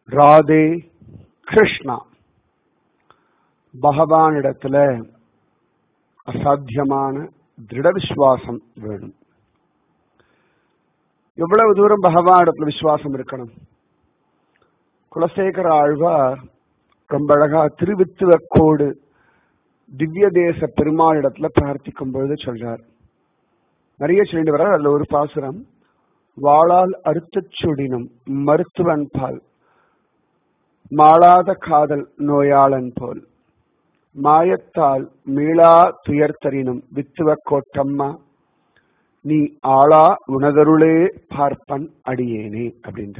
ராதே கிருஷ்ணா பகவானிடத்துல அசாத்தியமான திருட விசுவாசம் வேணும் எவ்வளவு தூரம் பகவானிடத்துல விசுவாசம் இருக்கணும் குலசேகர ஆழ்வார் ரொம்ப அழகா திருவித்துவக்கோடு திவ்ய தேச பெருமாளிடத்துல பிரார்த்திக்கும் பொழுது சொல்றார் நிறைய சொல்லிட்டு வர்றார் அதுல ஒரு பாசுரம் வாளால் அறுத்துச் சுடினும் மருத்துவன் பால் மாளாத காதல் நோயாளன் போல் மாயத்தால் மீளா துயர்த்தரினும் வித்துவ கோட்டம்மா நீ ஆளா உனதருளே பார்ப்பன் அடியேனே அப்படின்ற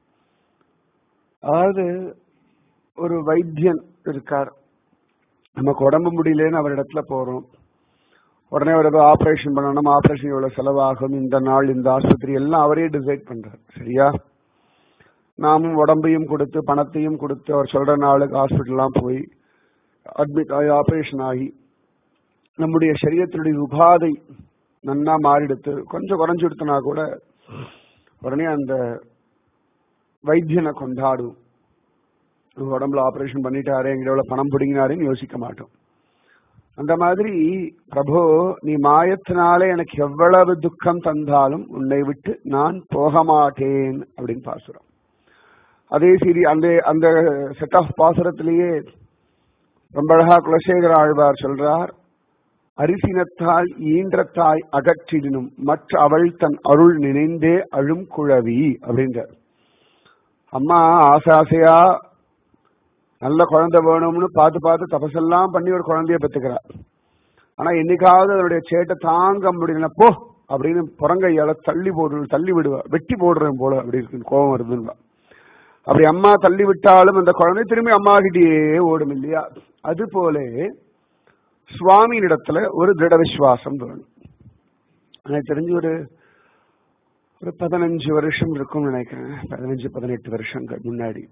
அதாவது ஒரு வைத்தியன் இருக்கார் நமக்கு உடம்பு முடியலன்னு அவர் இடத்துல போறோம் உடனே அவர் ஏதோ ஆபரேஷன் பண்ணணும் ஆபரேஷன் எவ்வளவு செலவாகும் இந்த நாள் இந்த ஆஸ்பத்திரி எல்லாம் அவரே டிசைட் பண்றார் சரியா நாமும் உடம்பையும் கொடுத்து பணத்தையும் கொடுத்து அவர் சொல்ற நாளுக்கு ஹாஸ்பிட்டல்லாம் போய் அட்மிட் ஆகி ஆபரேஷன் ஆகி நம்முடைய சரீரத்தினுடைய உபாதை நன்னா மாறிடுத்து கொஞ்சம் குறைஞ்சு கொடுத்தனா கூட உடனே அந்த வைத்தியனை கொண்டாடும் உடம்புல ஆபரேஷன் பண்ணிட்டாரு எங்கிட்ட எவ்வளவு பணம் பிடிங்கினாருன்னு யோசிக்க மாட்டோம் அந்த மாதிரி பிரபு நீ மாயத்தினாலே எனக்கு எவ்வளவு துக்கம் தந்தாலும் உன்னை விட்டு நான் போக மாட்டேன் அப்படின்னு பாசுறோம் அதே சரி அந்த அந்த செட் ஆஃப் பாசுரத்திலேயே ரொம்ப அழகா குலசேகர ஆழ்வார் சொல்றார் அரிசினத்தால் ஈன்றத்தாய் அகற்றிடினும் மற்ற அவள் தன் அருள் நினைந்தே அழும் குழவி அப்படின்றார் அம்மா ஆசை ஆசையா நல்ல குழந்தை வேணும்னு பார்த்து பார்த்து தபசெல்லாம் பண்ணி ஒரு குழந்தைய பெற்றுக்கிறார் ஆனா என்னைக்காவது அதனுடைய சேட்டை தாங்க முடியல போ அப்படின்னு புறங்கையால தள்ளி போடு தள்ளி விடுவா வெட்டி போடுறேன் போல அப்படி இருக்கு கோபம் வருதுன்னு அப்படி அம்மா தள்ளி விட்டாலும் அந்த குழந்தை திரும்பி அம்மா கிட்டேயே ஓடும் இல்லையா அது போல சுவாமியினிடத்துல ஒரு திருட விசுவாசம் வேணும் எனக்கு தெரிஞ்சு ஒரு ஒரு பதினஞ்சு வருஷம் இருக்கும்னு நினைக்கிறேன் பதினஞ்சு பதினெட்டு வருஷங்கள் முன்னாடி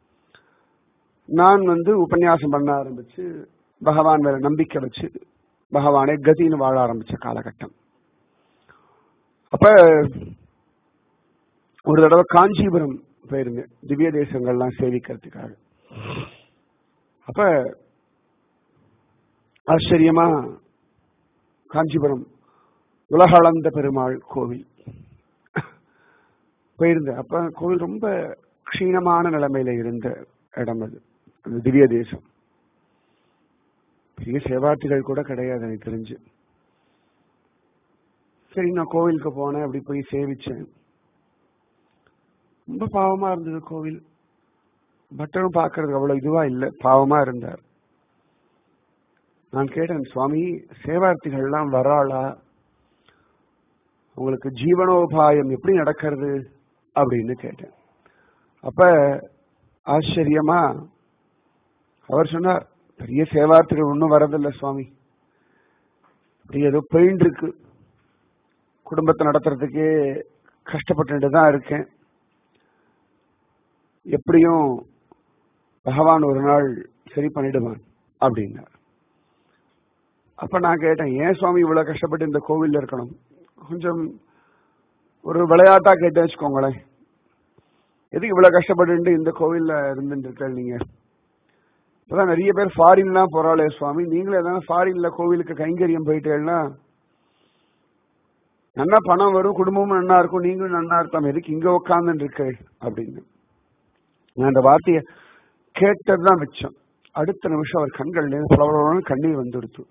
நான் வந்து உபன்யாசம் பண்ண ஆரம்பிச்சு பகவான் மேல நம்பிக்கை வச்சு பகவானே கதின்னு வாழ ஆரம்பிச்ச காலகட்டம் அப்ப ஒரு தடவை காஞ்சிபுரம் போயிருங்க திவ்ய தேசங்கள்லாம் சேவிக்கிறதுக்காக அப்ப ஆச்சரியமா காஞ்சிபுரம் உலகளந்த பெருமாள் கோவில் போயிருந்தேன் அப்ப கோவில் ரொம்ப க்ஷீணமான நிலைமையில இருந்த இடம் அது அந்த திவ்ய தேசம் பெரிய சேவார்த்திகள் கூட கிடையாது எனக்கு தெரிஞ்சு சரி நான் கோவிலுக்கு போனேன் அப்படி போய் சேவிச்சேன் ரொம்ப பாவமா இருந்தது கோவில் பட்டரும் பார்க்கறதுக்கு அவ்வளவு இதுவா இல்லை பாவமா இருந்தார் நான் கேட்டேன் சுவாமி சேவார்த்திகள்லாம் வராளா உங்களுக்கு ஜீவனோபாயம் எப்படி நடக்கிறது அப்படின்னு கேட்டேன் அப்ப ஆச்சரியமா அவர் சொன்னார் பெரிய சேவார்த்திகள் ஒன்றும் வரதில்லை சுவாமி அப்படி ஏதோ பெயின் இருக்கு குடும்பத்தை நடத்துறதுக்கே கஷ்டப்பட்டு தான் இருக்கேன் எப்படியும் பகவான் ஒரு நாள் சரி பண்ணிடுவான் அப்படின்னார் அப்ப நான் கேட்டேன் ஏன் சுவாமி இவ்வளவு கஷ்டப்பட்டு இந்த கோவில்ல இருக்கணும் கொஞ்சம் ஒரு விளையாட்டா கேட்டேன் வச்சுக்கோங்களேன் எதுக்கு இவ்வளவு கஷ்டப்பட்டு இந்த கோவில்ல இருந்துட்டு இருக்க நீங்க இப்பதான் நிறைய பேர் ஃபாரின்லாம் போறாளே சுவாமி நீங்களே எதாவது ஃபாரின்ல கோவிலுக்கு கைங்கரியம் போயிட்டேன்னா நல்லா பணம் வரும் குடும்பமும் நன்னா இருக்கும் நீங்களும் நன்னா இருக்கலாம் எதுக்கு இங்க உட்காந்துட்டு இருக்கு அப்படின்னு நான் அந்த வார்த்தையை கேட்டதுதான் மிச்சம் அடுத்த நிமிஷம் அவர் கண்கள் புலவரவன கண்ணீர் வந்துடுத்து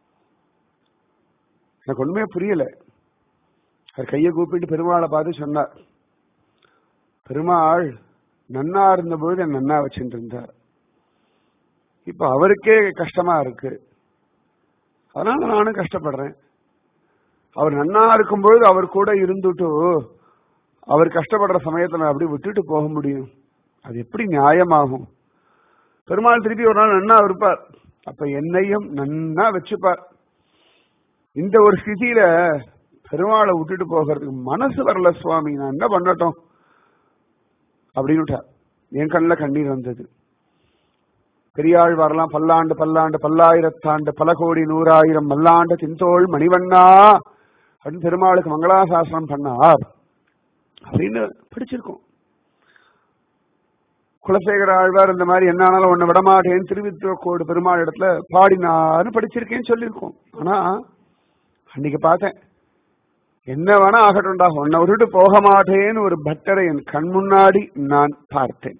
எனக்கு ஒண்ணுமே புரியல அவர் கையை கூப்பிட்டு பெருமாளை பார்த்து சொன்னார் பெருமாள் நன்னா இருந்தபோது என் நன்னா வச்சுட்டு இருந்தார் இப்ப அவருக்கே கஷ்டமா இருக்கு அதனால நானும் கஷ்டப்படுறேன் அவர் நன்னா இருக்கும்பொழுது அவர் கூட இருந்துட்டு அவர் கஷ்டப்படுற சமயத்துல அப்படி விட்டுட்டு போக முடியும் அது எப்படி நியாயமாகும் பெருமாள் திருப்பி ஒரு நாள் நன்னா இருப்பார் அப்ப என்னையும் நன்னா வச்சுப்பார் இந்த ஒரு ஸ்திதியில பெருமாளை விட்டுட்டு போகிறதுக்கு மனசு வரல சுவாமி நான் என்ன பண்ணட்டும் அப்படின்னு என் கண்ணில் கண்ணீர் வந்தது பெரியாள் வரலாம் பல்லாண்டு பல்லாண்டு பல்லாயிரத்தாண்டு பல கோடி நூறாயிரம் மல்லாண்டு தின்தோள் மணிவண்ணா அப்படின்னு பெருமாளுக்கு மங்களாசாசனம் பண்ணார் அப்படின்னு படிச்சிருக்கோம் குலசேகர ஆழ்வார் இந்த மாதிரி என்ன ஆனாலும் ஒன்ன விடமாட்டேன் திருவித்துவக்கோடு பெருமாள் இடத்துல பாடினாருன்னு படிச்சிருக்கேன்னு சொல்லியிருக்கோம் ஆனா அன்னைக்கு பார்த்தேன் என்ன வேணா ஆகட்டும்டா உன்னை விட்டுட்டு போக மாட்டேன்னு ஒரு பட்டரை என் கண் முன்னாடி நான் பார்த்தேன்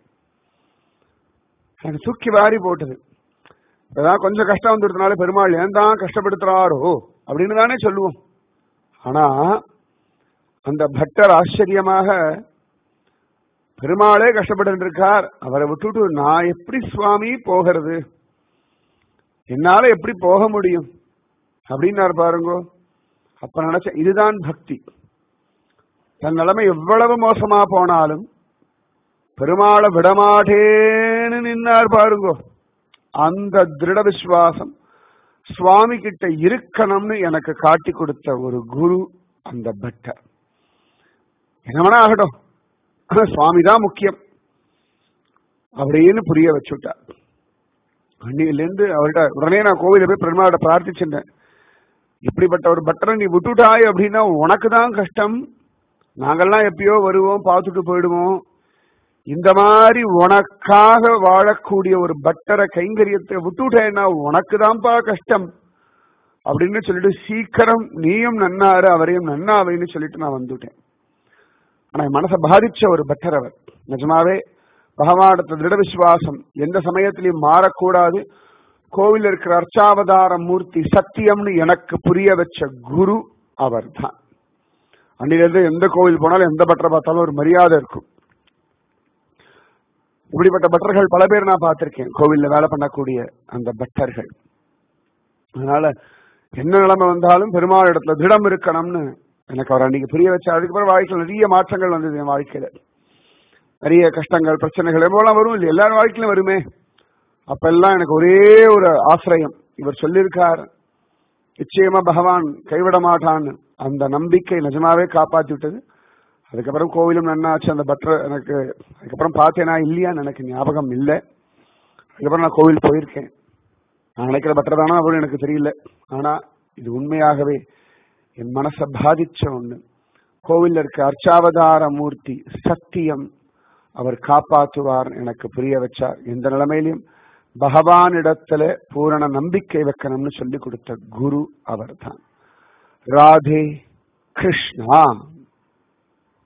எனக்கு தூக்கி வாரி போட்டது ஏதாவது கொஞ்சம் கஷ்டம் வந்துடுறதுனால பெருமாள் ஏன் தான் கஷ்டப்படுத்துறாரோ அப்படின்னு தானே சொல்லுவோம் ஆனா அந்த பட்டர் ஆச்சரியமாக பெருமாளே கஷ்டப்பட்டு இருக்கார் அவரை விட்டுட்டு நான் எப்படி சுவாமி போகிறது என்னால எப்படி போக முடியும் அப்படின்னாரு பாருங்கோ அப்ப நினைச்சேன் இதுதான் பக்தி தன் நிலைமை எவ்வளவு மோசமா போனாலும் பெருமாளை விடமாட்டேன்னு நின்னார் பாருங்கோ அந்த திருட விசுவாசம் சுவாமி கிட்ட இருக்கணும்னு எனக்கு காட்டி கொடுத்த ஒரு குரு அந்த பட்டர் என்ன வேணா ஆகட்டும் சுவாமி தான் முக்கியம் அப்படின்னு புரிய வச்சுட்டார் அன்னிலிருந்து அவர்கிட்ட உடனே நான் கோவில போய் பெருமாள்கிட்ட பிரார்த்திச்சிருந்தேன் இப்படிப்பட்ட ஒரு பட்டரை நீ விட்டுட்டாய் அப்படின்னா உனக்கு தான் கஷ்டம் நாங்கெல்லாம் எப்பயோ வருவோம் பார்த்துட்டு போயிடுவோம் இந்த மாதிரி உனக்காக வாழக்கூடிய ஒரு பட்டரை கைங்கரியத்தை விட்டுட்டேன்னா உனக்கு தான்ப்பா கஷ்டம் அப்படின்னு சொல்லிட்டு சீக்கிரம் நீயும் நன்னாரு அவரையும் நன்னாவைன்னு சொல்லிட்டு நான் வந்துட்டேன் ஆனா என் மனசை பாதிச்ச ஒரு பட்டர் அவர் நிஜமாவே பகவானத்த திருட விசுவாசம் எந்த சமயத்திலையும் மாறக்கூடாது கோவில் இருக்கிற அர்ச்சாவதார மூர்த்தி சத்தியம்னு எனக்கு புரிய வச்ச குரு அவர் தான் அன்னிலிருந்து எந்த கோவில் போனாலும் எந்த பட்டரை பார்த்தாலும் ஒரு மரியாதை இருக்கும் இப்படிப்பட்ட பட்டர்கள் பல பேர் நான் பார்த்திருக்கேன் கோவில்ல வேலை பண்ணக்கூடிய அந்த பட்டர்கள் அதனால என்ன நிலைமை வந்தாலும் பெருமாள் இடத்துல திடம் இருக்கணும்னு எனக்கு அவர் அன்னைக்கு புரிய வச்சா அதுக்கப்புறம் வாழ்க்கையில் நிறைய மாற்றங்கள் வந்தது என் வாழ்க்கையில நிறைய கஷ்டங்கள் பிரச்சனைகள் எவ்வளவு வரும் இல்லை எல்லாரும் வாழ்க்கையிலும் வருமே அப்பெல்லாம் எனக்கு ஒரே ஒரு ஆசிரியம் இவர் சொல்லியிருக்கார் நிச்சயமா பகவான் கைவிட மாட்டான்னு அந்த நம்பிக்கை நிஜமாவே காப்பாத்தி விட்டது அதுக்கப்புறம் கோவிலும் நன்னாச்சு அந்த பட்டர் எனக்கு அதுக்கப்புறம் பார்த்தேனா இல்லையான்னு எனக்கு ஞாபகம் இல்லை அதுக்கப்புறம் நான் கோவில் போயிருக்கேன் நான் நினைக்கிற பட்டர் தானா அப்படின்னு எனக்கு தெரியல ஆனா இது உண்மையாகவே என் மனசை பாதிச்ச ஒண்ணு கோவில்ல இருக்க அர்ச்சாவதார மூர்த்தி சத்தியம் அவர் காப்பாற்றுவார் எனக்கு புரிய வச்சார் எந்த நிலைமையிலும் பகவானிடத்துல பூரண நம்பிக்கை வைக்கணும்னு சொல்லி கொடுத்த குரு அவர் தான் ராதே கிருஷ்ணா